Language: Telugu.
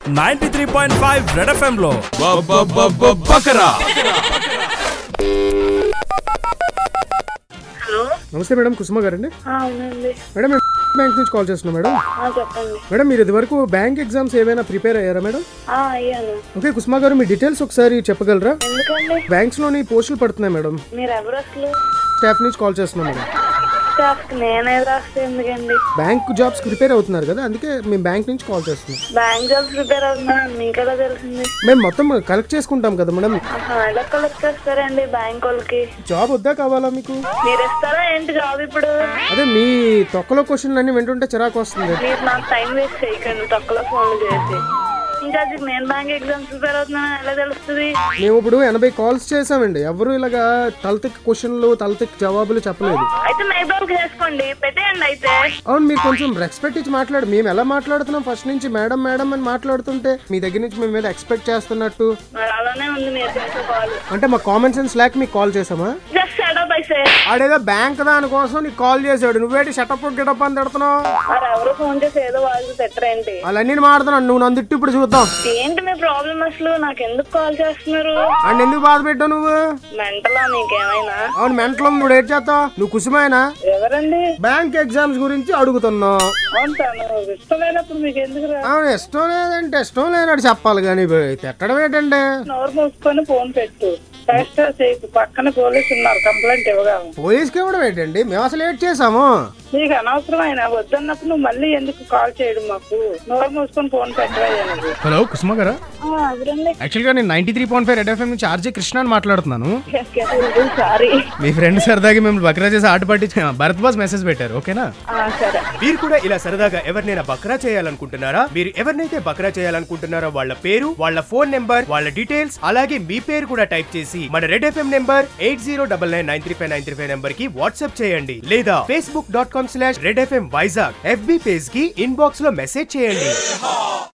ninety three point five red FM లో బకరా హలో నమస్తే మేడం కుసుమ గారండి ఆ, అవునండి మేడం మేము బ్యాంక్ నుంచి కాల్ చేస్తున్నాం మేడం ఆ, చెప్పండి మేడం మీరు ఇదివరకు బ్యాంక్ ఎగ్జామ్స్ ఏమైనా ప్రిపేర్ అయ్యారా మేడం ఆ, అయ్యాను ఓకే కుసుమ గారు మీ డీటెయిల్స్ ఒకసారి చెప్పగలరా ఎందుకండి బ్యాంక్స్ లోని పోస్టులు పడుతున్నాయి మేడం మీరు ఎవరు అసలు స్టాఫ్ నుంచి కాల్ చేస్తున్నాం మేడం స్టాఫ్ నేనే రాస్తే ఎందుకండి బ్యాంక్ జాబ్స్ ప్రిపేర్ అవుతున్నారు కదా అందుకే మేము బ్యాంక్ నుంచి కాల్ చేస్తున్నాం బ్యాంక్ జాబ్స్ ప్రిపేర్ అవుతున్నాను మీకు ఎలా తెలిసింది మేము మొత్తం కలెక్ట్ చేసుకుంటాం కదా మేడం ఆహా, ఎలా కలెక్ట్ చేస్తారండి బ్యాంక్ వాళ్ళకి జాబ్ వద్దా కావాలా మీకు మీరు ఇస్తారా ఏంటి జాబ్ ఇప్పుడు అదే మీ తొక్కలో క్వశ్చన్లు అన్ని వింటుంటే చిరాకు వస్తుంది మీరు నాకు టైం వేస్ట్ చేయకండి తక్కువ ఫోన్లు చేసి ఇంకా అది నేను బ్యాంక్ ఎగ్జామ్స్ ప్రిపేర్ అవుతున్నాను ఎలా తెలుస్తుంది మేము ఇప్పుడు ఎనభై కాల్స్ చేసామండి ఎవరు ఇలాగా తలతిక్ క్వశ్చన్లు తలతిక్ జవాబులు చెప్పలేదు అయితే నైబర్కి చేసుకోండి పెట్టేయండి అయితే అవును మీరు కొంచెం రెస్పెక్ట్ ఇచ్చి మాట్లాడు మేము ఎలా మాట్లాడుతున్నాం ఫస్ట్ నుంచి మేడం మేడం అని మాట్లాడుతుంటే మీ దగ్గర నుంచి మేము మీద ఎక్స్పెక్ట్ చేస్తున్నట్టు మరి అలానే ఉంది మీరు చేసే కాల్ అంటే మా కామన్ సెన్స్ లేక మీకు కాల్ చేసామా జస్ట్ సెటప్ అయితే ఆడేదో బ్యాంక్ దానికోసం నీకు కాల్ చేశాడు నువ్వేటి షటప్ గిటప్ అని తిడుతున్నావు మరి ఎవరో ఫోన్ చేసి ఏదో వాళ్ళు తిట్టరేంటి వాళ్ళన్నీ మాడుతున్నాను నువ్వు నన్ను తిట్టి ఇప్పుడు చూద్దాం ఏంటి మీ ప్రాబ్లం అసలు నాకు ఎందుకు కాల్ చేస్తున్నారు అండ్ ఎందుకు బాధ పెట్టావు నువ్వు మెంటలా మీకేమైనా అవును మెంటలో నువ్వు ఏం చేస్తావు నువ్వు కుసుమైనా ఎవరండి బ్యాంక్ ఎగ్జామ్స్ గురించి అడుగుతున్నావు అవును తను ఇష్టం లేనప్పుడు మీకు ఎందుకు రా అవును ఇష్టం లేదంటే ఇష్టం లేనట్టు చెప్పాలి కానీ తిట్టడం ఏంటంటే నోరు మూసుకొని ఫోన్ పెట్టు టెస్ట్ చేయకు పక్కన పోలీసు ఉన్నారు కంప్లైంట్ ఇవ్వగా పోలీస్కి ఇవ్వడం ఏంటండి మేము అసలు ఏడ్ చేసాము నీకు అనవసరమైన వద్దన్నప్పుడు నువ్వు మళ్ళీ ఎందుకు కాల్ చేయడం మాకు నోరు మూసుకొని ఫోన్ పెట్టవయ్యా నువ్వు హలో కుసుమ గారా ఎవరండి యాక్చువల్గా నేను ninety three point five red FM నుంచి ఆర్జే కృష్ణ అని మాట్లాడుతున్నాను సారీ మీ ఫ్రెండ్ సరదాగా మేము బక్రా చేసి ఆట పట్టించి భరత్ బాస్ మెసేజ్ పెట్టారు ఓకేనా సరే మీరు కూడా ఇలా సరదాగా ఎవరినైనా బక్రా చేయాలనుకుంటున్నారా మీరు ఎవరినైతే బక్రా చేయాలనుకుంటున్నారో వాళ్ళ పేరు వాళ్ళ ఫోన్ నెంబర్ వాళ్ళ డీటెయిల్స్ అలాగే మీ పేరు కూడా టైప్ చేసి మన red FM number eight zero double nine nine three five nine three five number కి వాట్సాప్ చేయండి లేదా Facebook dot com slash red FM Vizag FB page కి ఇన్బాక్స్ లో మెసేజ్ చేయండి